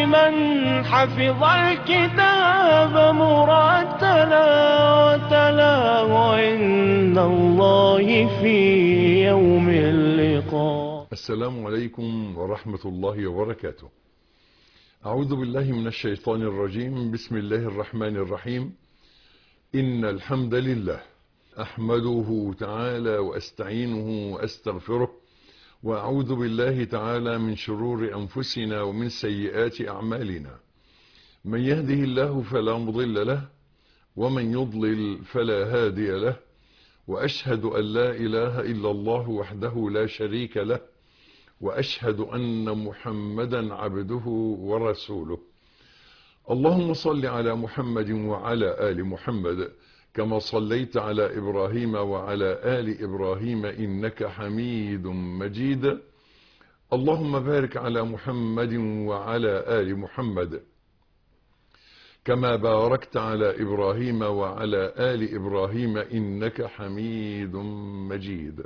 لمن حفظ الكتاب مرتلا وتلاه عند الله في يوم اللقاء السلام عليكم ورحمة الله وبركاته أعوذ بالله من الشيطان الرجيم بسم الله الرحمن الرحيم إن الحمد لله أحمده تعالى وأستعينه وأستغفره وأعوذ بالله تعالى من شرور أنفسنا ومن سيئات أعمالنا من يهده الله فلا مضل له ومن يضلل فلا هادي له وأشهد أن لا إله إلا الله وحده لا شريك له وأشهد أن محمدا عبده ورسوله اللهم صل على محمد وعلى آل محمد كما صليت على إبراهيم وعلى آل إبراهيم إنك حميد مجيد اللهم بارك على محمد وعلى آل محمد كما باركت على إبراهيم وعلى آل إبراهيم إنك حميد مجيد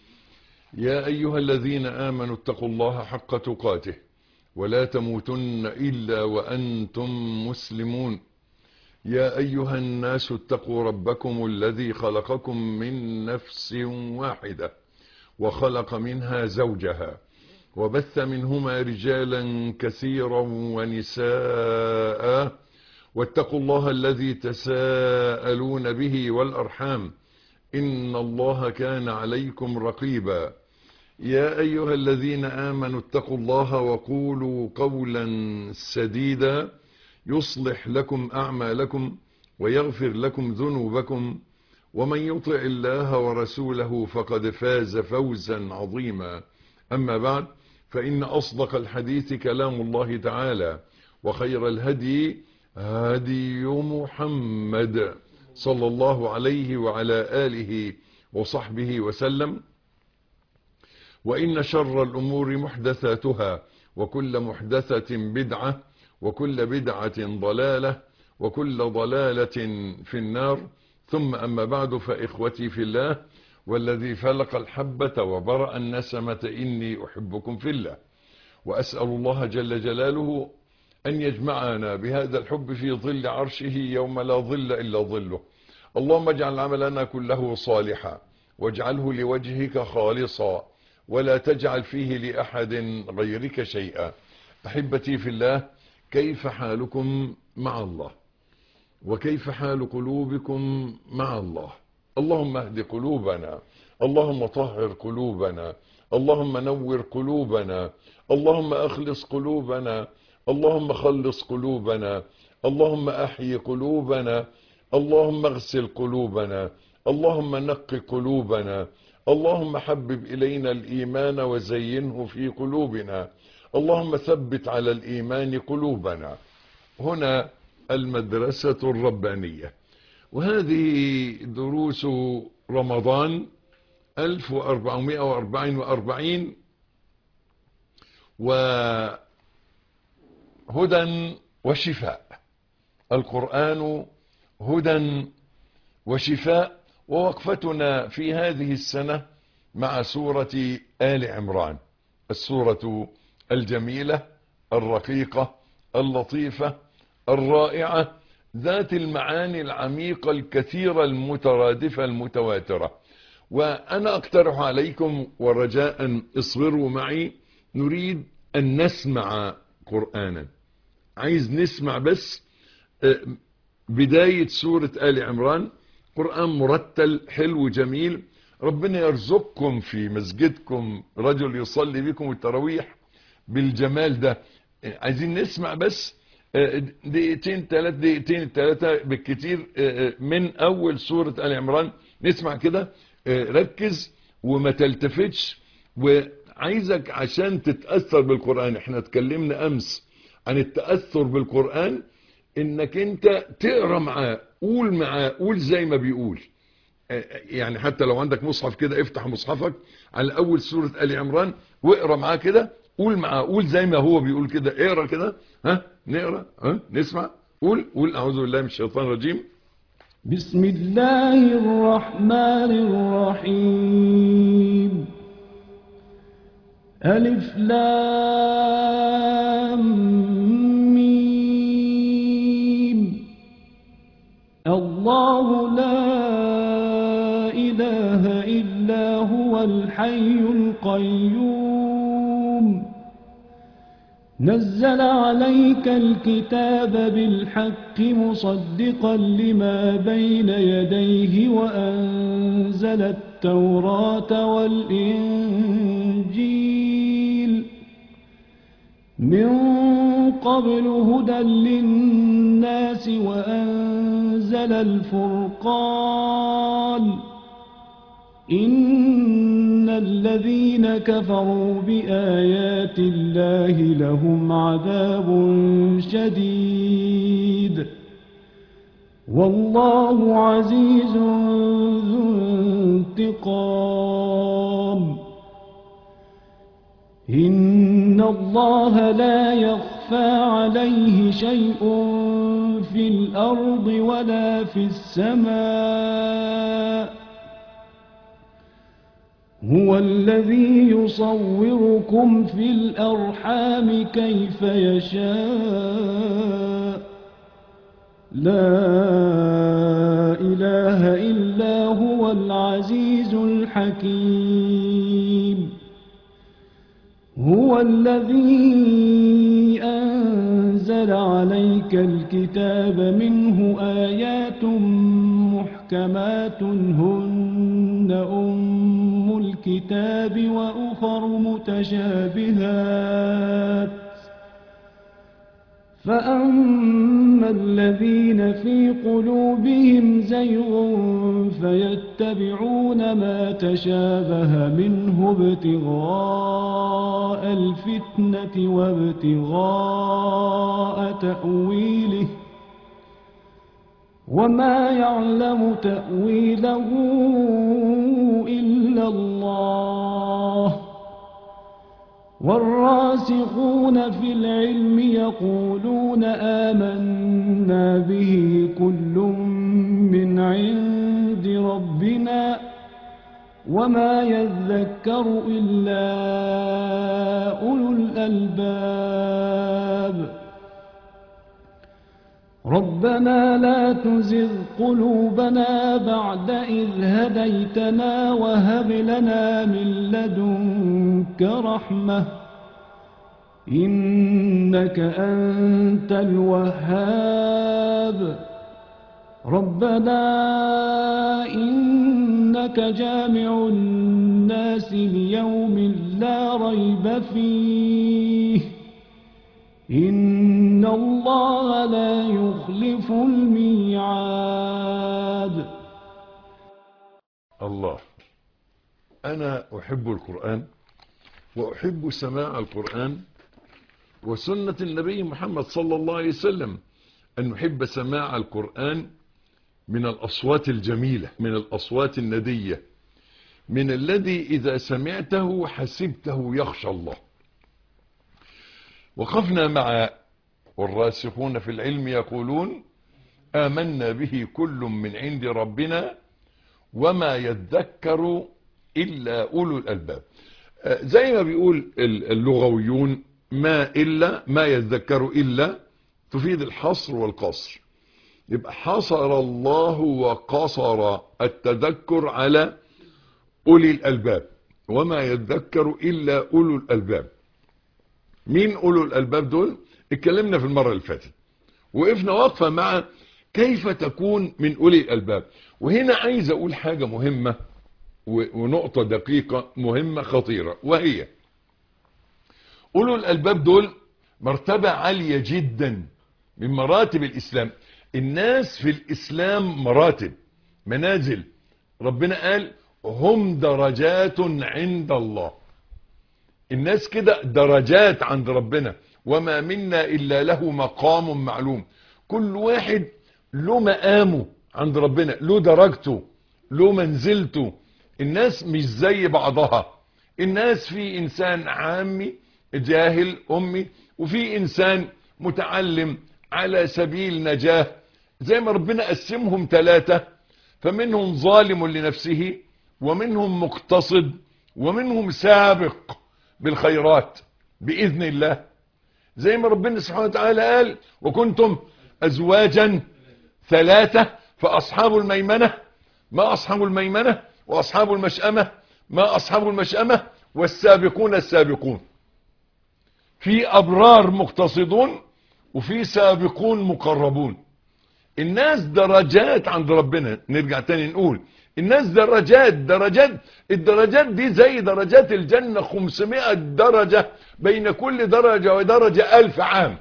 يا أيها الذين آمنوا اتقوا الله حق تقاته ولا تموتن إلا وأنتم مسلمون يا أيها الناس اتقوا ربكم الذي خلقكم من نفس واحدة وخلق منها زوجها وبث منهما رجالا كثيرا ونساء واتقوا الله الذي تساءلون به والأرحام إن الله كان عليكم رقيبا يا أيها الذين آمنوا اتقوا الله وقولوا قولا سديدا يصلح لكم أعمالكم ويغفر لكم ذنوبكم ومن يطع الله ورسوله فقد فاز فوزا عظيما أما بعد فإن أصدق الحديث كلام الله تعالى وخير الهدي هدي محمد صلى الله عليه وعلى آله وصحبه وسلم وإن شر الأمور محدثاتها وكل محدثة بدعة وكل بدعة ضلالة وكل ضلالة في النار ثم أما بعد فإخوتي في الله والذي فلق الحبة وبرأ النسمة إني أحبكم في الله وأسأل الله جل جلاله أن يجمعنا بهذا الحب في ظل عرشه يوم لا ظل إلا ظله اللهم اجعل عملنا كله صالحا واجعله لوجهك خالصا ولا تجعل فيه لأحد غيرك شيئا أحبتي في الله كيف حالكم مع الله وكيف حال قلوبكم مع الله اللهم اهد قلوبنا اللهم طهر قلوبنا اللهم نور قلوبنا اللهم اخلص قلوبنا اللهم خلص قلوبنا اللهم احي قلوبنا اللهم اغسل قلوبنا اللهم نق قلوبنا اللهم حبب الينا الايمان وزينه في قلوبنا اللهم ثبت على الايمان قلوبنا هنا المدرسة الربانية وهذه دروس رمضان 1444 وهدى وشفاء القرآن هدى وشفاء ووقفتنا في هذه السنة مع سورة آل عمران السورة الجميلة الرقيقة اللطيفة الرائعة ذات المعاني العميقة الكثيرة المترادفة المتواترة وأنا أقترح عليكم ورجاء اصبروا معي نريد أن نسمع قرآنا عايز نسمع بس بداية سورة آل عمران قرآن مرتل حلو جميل ربنا يرزقكم في مسجدكم رجل يصلي بكم التراويح بالجمال ده عايزين نسمع بس دقيقتين ثلاث دقيقتين ثلاثة بالكتير من أول سورة آل عمران نسمع كده ركز وما تلتفتش وعايزك عشان تتأثر بالقرآن احنا اتكلمنا أمس عن التأثر بالقرآن انك انت تقرا معاه قول معاه قول زي ما بيقول يعني حتى لو عندك مصحف كده افتح مصحفك على اول سورة آل عمران واقرا معاه كده قول معاه قول زي ما هو بيقول كده اقرا كده ها نقرا ها نسمع قول قول اعوذ بالله من الشيطان الرجيم بسم الله الرحمن الرحيم ألف لام الله لا إله إلا هو الحي القيوم نزل عليك الكتاب بالحق مصدقا لما بين يديه وأنزل التوراة والإنجيل من قبل هدى للناس وأنزل الفرقان إن الذين كفروا بآيات الله لهم عذاب شديد والله عزيز ذو انتقام إن الله لا يخفى عليه شيء في الأرض ولا في السماء هو الذي يصوركم في الأرحام كيف يشاء لا إله إلا هو العزيز الحكيم هو الذي أنزل عليك الكتاب منه آيات محكمات هن أم الكتاب وأخر متشابهات فأما الذين في قلوبهم زيغ فيتبعون ما تشابه منه ابتغاء الفتنة وابتغاء تأويله وما يعلم تأويله إلا الله والراسخون في العلم يقولون آمنا به كل من عند ربنا وما يذكر إلا أولو الألباب ربنا لا تزغ قلوبنا بعد إذ هديتنا وهب لنا من لدنك رحمة إنك أنت الوهاب ربنا إنك جامع الناس ليوم لا ريب فيه إن الله لا يخلف الميعاد الله أنا أحب القرآن وأحب سماع القرآن وسنة النبي محمد صلى الله عليه وسلم أن نحب سماع القرآن من الأصوات الجميلة من الأصوات الندية من الذي إذا سمعته حسبته يخشى الله وقفنا مع والراسخون في العلم يقولون آمنا به كل من عند ربنا وما يذكر إلا أولو الألباب زي ما بيقول اللغويون ما إلا ما يذكر إلا تفيد الحصر والقصر يبقى حصر الله وقصر التذكر على أولي الألباب وما يذكر إلا أولو الألباب مين أولو الألباب دول اتكلمنا في المرة اللي فاتت وقفنا وقفة مع كيف تكون من أولي الألباب وهنا عايز أقول حاجة مهمة ونقطة دقيقة مهمة خطيرة وهي أولو الألباب دول مرتبة عالية جدا من مراتب الإسلام الناس في الإسلام مراتب منازل ربنا قال هم درجات عند الله الناس كده درجات عند ربنا وما منا إلا له مقام معلوم كل واحد له مقامه عند ربنا له درجته له منزلته الناس مش زي بعضها الناس في إنسان عامي جاهل أمي وفي إنسان متعلم على سبيل نجاه زي ما ربنا قسمهم ثلاثة فمنهم ظالم لنفسه ومنهم مقتصد ومنهم سابق بالخيرات بإذن الله زي ما ربنا سبحانه وتعالى قال وكنتم أزواجا ثلاثة فأصحاب الميمنة ما أصحاب الميمنة وأصحاب المشأمة ما أصحاب المشأمة والسابقون السابقون في أبرار مقتصدون وفي سابقون مقربون الناس درجات عند ربنا نرجع تاني نقول الناس درجات درجات الدرجات دي زي درجات الجنة 500 درجة بين كل درجة ودرجة ألف عام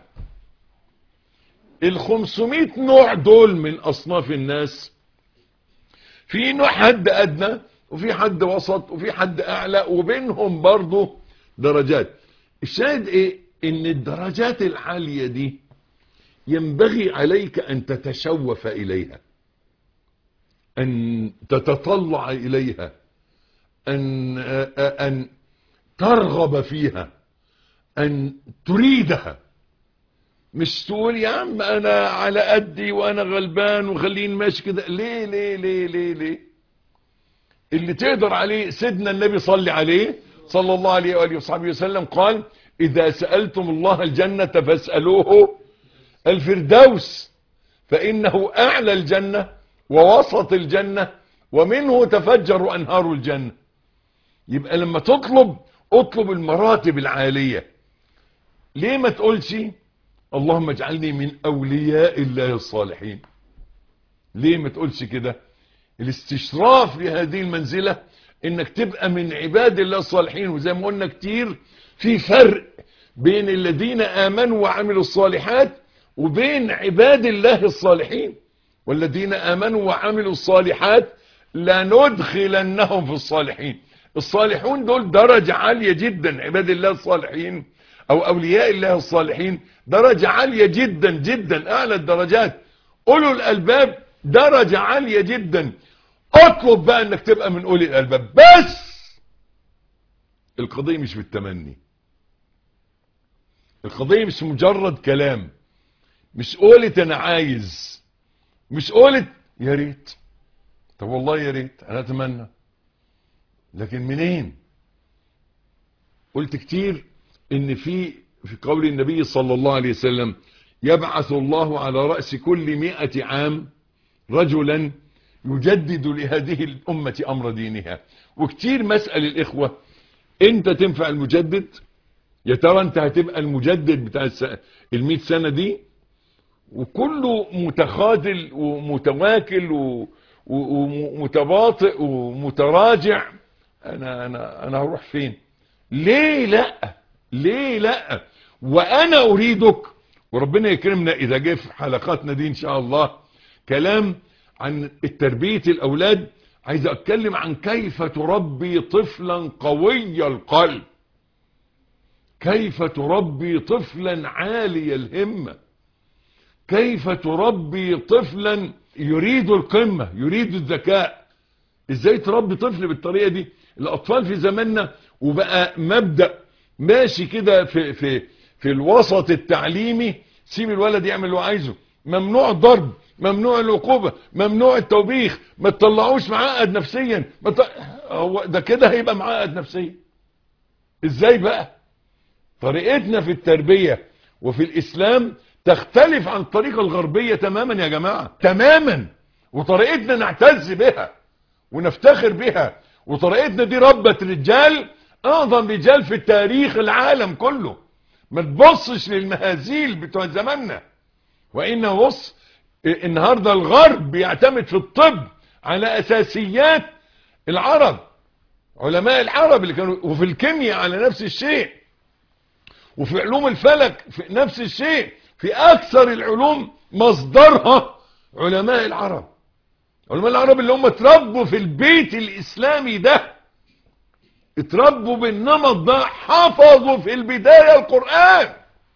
ال 500 نوع دول من أصناف الناس في نوع حد أدنى وفي حد وسط وفي حد أعلى وبينهم برضه درجات الشاهد إيه إن الدرجات العالية دي ينبغي عليك أن تتشوف إليها أن تتطلع إليها أن, أن ترغب فيها أن تريدها مش تقول يا عم أنا على قدي وأنا غلبان وخليني ماشي كده ليه ليه ليه ليه ليه اللي تقدر عليه سيدنا النبي صلي عليه صلى الله عليه وآله وصحبه وسلم قال إذا سألتم الله الجنة فاسألوه الفردوس فإنه أعلى الجنة ووسط الجنة ومنه تفجر أنهار الجنة يبقى لما تطلب اطلب المراتب العالية ليه ما تقولش اللهم اجعلني من أولياء الله الصالحين ليه ما تقولش كده الاستشراف لهذه المنزلة انك تبقى من عباد الله الصالحين وزي ما قلنا كتير في فرق بين الذين آمنوا وعملوا الصالحات وبين عباد الله الصالحين والذين آمنوا وعملوا الصالحات لندخلنهم في الصالحين الصالحون دول درجة عالية جدا عباد الله الصالحين او اولياء الله الصالحين درجة عالية جدا جدا اعلى الدرجات اولو الالباب درجة عالية جدا اطلب بقى انك تبقى من اولي الالباب بس القضية مش بالتمني القضية مش مجرد كلام مش قولت انا عايز مش قولت يا ريت طب والله يا ريت انا اتمنى لكن منين قلت كتير ان في في قول النبي صلى الله عليه وسلم يبعث الله على رأس كل مئة عام رجلا يجدد لهذه الأمة أمر دينها وكتير مسأل الإخوة انت تنفع المجدد يا ترى انت هتبقى المجدد بتاع المئة سنة دي وكله متخاذل ومتواكل ومتباطئ ومتراجع انا انا انا هروح فين ليه لا ليه لا وانا اريدك وربنا يكرمنا اذا جه في حلقاتنا دي ان شاء الله كلام عن التربية الاولاد عايز اتكلم عن كيف تربي طفلا قوي القلب كيف تربي طفلا عالي الهمة كيف تربي طفلا يريد القمة يريد الذكاء ازاي تربي طفل بالطريقة دي الاطفال في زماننا وبقى مبدأ ماشي كده في, في, في الوسط التعليمي سيب الولد يعمل اللي هو عايزه ممنوع الضرب ممنوع العقوبة ممنوع التوبيخ ما تطلعوش معقد نفسيا ما ت... هو ده كده هيبقى معقد نفسيا ازاي بقى طريقتنا في التربية وفي الاسلام تختلف عن الطريقة الغربية تماما يا جماعة تماما وطريقتنا نعتز بها ونفتخر بها وطريقتنا دي ربت رجال اعظم رجال في التاريخ العالم كله ما تبصش للمهازيل بتوع زماننا وانه بص النهاردة الغرب بيعتمد في الطب على اساسيات العرب علماء العرب اللي كانوا وفي الكيمياء على نفس الشيء وفي علوم الفلك في نفس الشيء في اكثر العلوم مصدرها علماء العرب علماء العرب اللي هم اتربوا في البيت الاسلامي ده اتربوا بالنمط ده حفظوا في البداية القرآن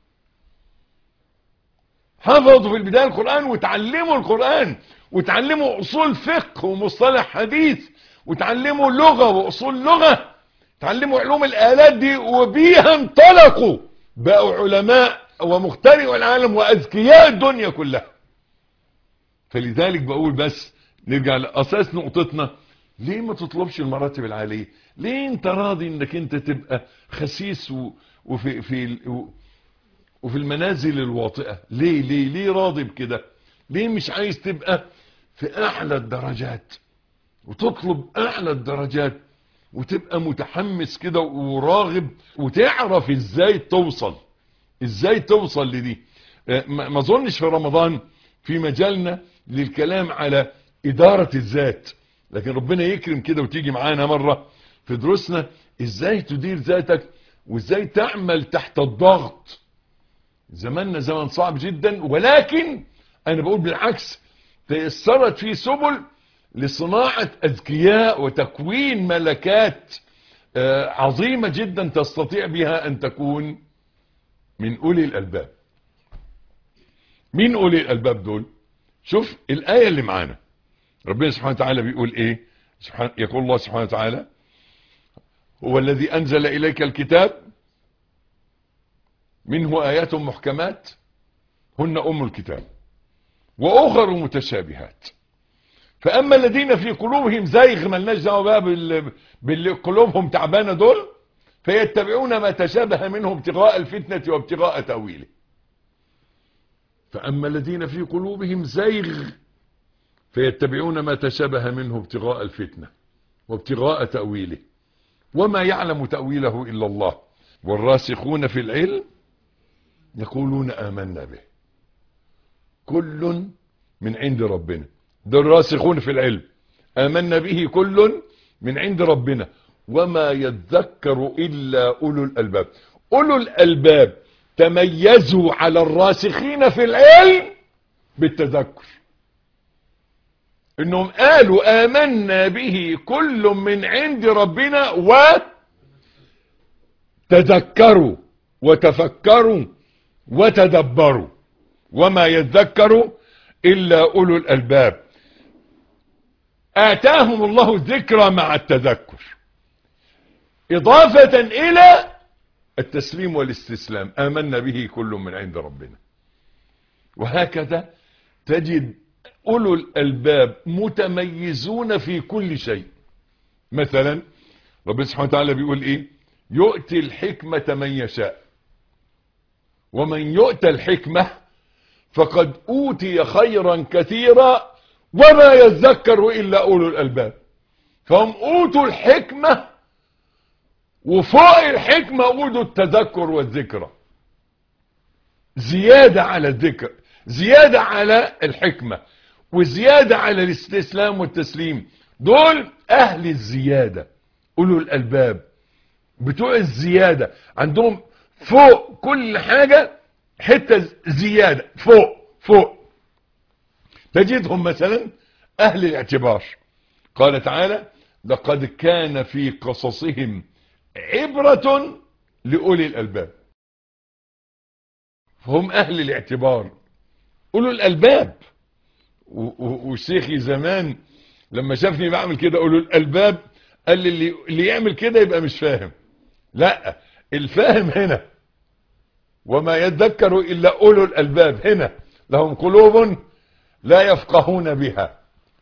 حفظوا في البداية القرآن وتعلموا القرآن وتعلموا اصول فقه ومصطلح حديث وتعلموا لغة واصول لغة تعلموا علوم الالات دي وبيها انطلقوا بقوا علماء ومخترعوا العالم واذكياء الدنيا كلها فلذلك بقول بس نرجع لاساس نقطتنا ليه ما تطلبش المراتب العالية ليه انت راضي انك انت تبقى خسيس و... وفي في و... وفي المنازل الواطئة ليه ليه ليه راضي بكده ليه مش عايز تبقى في اعلى الدرجات وتطلب اعلى الدرجات وتبقى متحمس كده وراغب وتعرف ازاي توصل ازاي توصل لدي آه، ما ما اظنش في رمضان في مجالنا للكلام على ادارة الذات لكن ربنا يكرم كده وتيجي معانا مرة في دروسنا ازاي تدير ذاتك وازاي تعمل تحت الضغط زماننا زمن صعب جدا ولكن انا بقول بالعكس تيسرت فيه سبل لصناعة اذكياء وتكوين ملكات آه، عظيمة جدا تستطيع بها ان تكون من اولي الالباب مين اولي الالباب دول شوف الايه اللي معانا ربنا سبحانه وتعالى بيقول ايه سبحان يقول الله سبحانه وتعالى هو الذي انزل اليك الكتاب منه ايات محكمات هن ام الكتاب واخر متشابهات فاما الذين في قلوبهم زيغ ملناش دعوه بقى بال- باللي قلوبهم تعبانه دول فيتبعون ما تشابه منه ابتغاء الفتنه وابتغاء تاويله فأما الذين في قلوبهم زيغ فيتبعون ما تشابه منه ابتغاء الفتنة وابتغاء تأويله وما يعلم تأويله إلا الله والراسخون في العلم يقولون آمنا به كل من عند ربنا ده الراسخون في العلم آمنا به كل من عند ربنا وما يذكر إلا أولو الألباب أولو الألباب تميزوا على الراسخين في العلم بالتذكر انهم قالوا آمنا به كل من عند ربنا وتذكروا وتفكروا وتدبروا وما يذكر إلا أولو الألباب آتاهم الله الذكرى مع التذكر إضافة إلى التسليم والاستسلام آمنا به كل من عند ربنا وهكذا تجد أولو الألباب متميزون في كل شيء مثلا ربنا سبحانه وتعالى بيقول إيه يؤتي الحكمة من يشاء ومن يؤتى الحكمة فقد أوتي خيرا كثيرا وما يذكر إلا أولو الألباب فهم أوتوا الحكمة وفوق الحكمة أوتوا التذكر والذكرى زيادة على الذكر زيادة على الحكمة وزيادة على الاستسلام والتسليم دول أهل الزيادة أولو الألباب بتوع الزيادة عندهم فوق كل حاجة حتة زيادة فوق فوق تجدهم مثلا أهل الاعتبار قال تعالى لقد كان في قصصهم عبرة لأولي الألباب فهم أهل الاعتبار أولو الألباب وشيخي زمان لما شافني بعمل كده أولو الألباب قال لي اللي, اللي يعمل كده يبقى مش فاهم لا الفاهم هنا وما يذكر إلا أولو الألباب هنا لهم قلوب لا يفقهون بها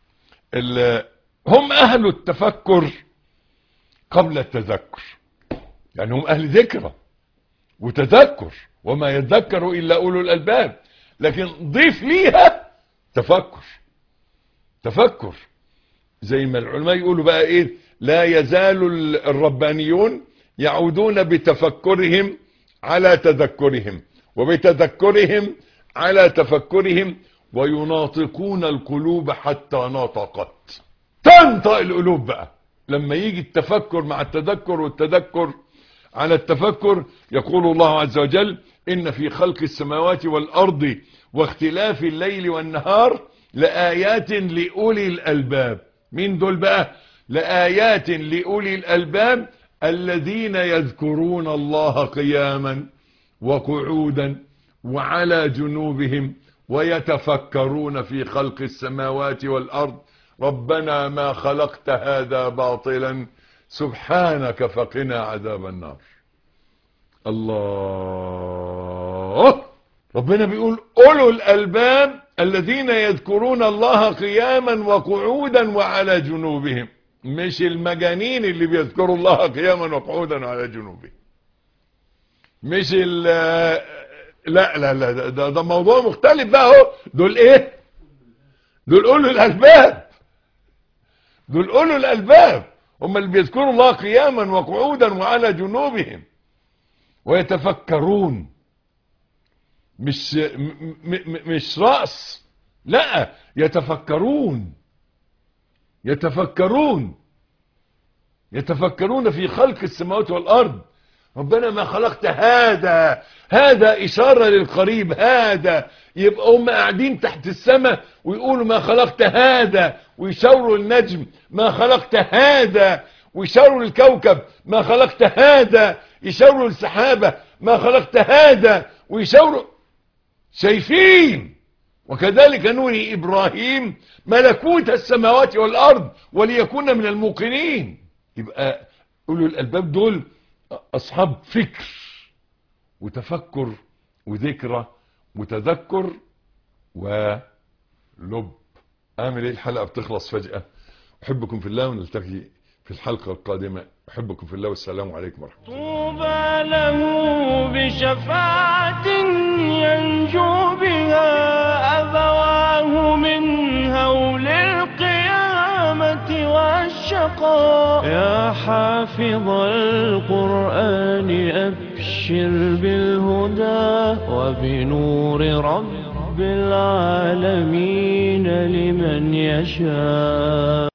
هم أهل التفكر قبل التذكر يعني هم أهل ذكرى وتذكر وما يذكر إلا أولو الألباب لكن ضيف ليها تفكر تفكر زي ما العلماء يقولوا بقى ايه لا يزال الربانيون يعودون بتفكرهم على تذكرهم وبتذكرهم على تفكرهم ويناطقون القلوب حتى نطقت تنطق القلوب بقى لما يجي التفكر مع التذكر والتذكر على التفكر يقول الله عز وجل إن في خلق السماوات والأرض واختلاف الليل والنهار لآيات لأولي الألباب مين دول بقى لآيات لأولي الألباب الذين يذكرون الله قياما وقعودا وعلى جنوبهم ويتفكرون في خلق السماوات والأرض ربنا ما خلقت هذا باطلا سبحانك فقنا عذاب النار الله ربنا بيقول أولو الألباب الذين يذكرون الله قياما وقعودا وعلى جنوبهم مش المجانين اللي بيذكروا الله قياما وقعودا وعلى جنوبهم مش ال لا لا لا ده, ده موضوع مختلف بقى اهو دول ايه دول أولو الألباب دول أولو الألباب هم اللي بيذكروا الله قياما وقعودا وعلى جنوبهم ويتفكرون مش م م مش رأس لا يتفكرون يتفكرون يتفكرون في خلق السماوات والأرض ربنا ما خلقت هذا هذا إشارة للقريب هذا يبقى هم قاعدين تحت السماء ويقولوا ما خلقت هذا ويشاوروا النجم ما خلقت هذا ويشاوروا الكوكب ما خلقت هذا يشاوروا السحابة ما خلقت هذا ويشاوروا شايفين وكذلك نوري إبراهيم ملكوت السماوات والأرض وليكون من الموقنين يبقى أولو الألباب دول أصحاب فكر وتفكر وذكرى وتذكر ولب أعمل إيه الحلقة بتخلص فجأة أحبكم في الله ونلتقي في الحلقة القادمة أحبكم في الله والسلام عليكم ورحمة الله طوبى له بشفاعة ينجو بها أبواه من هول القيامة والشقاء يا حافظ القرآن أبشر بالهدى وبنور رب العالمين لمن يشاء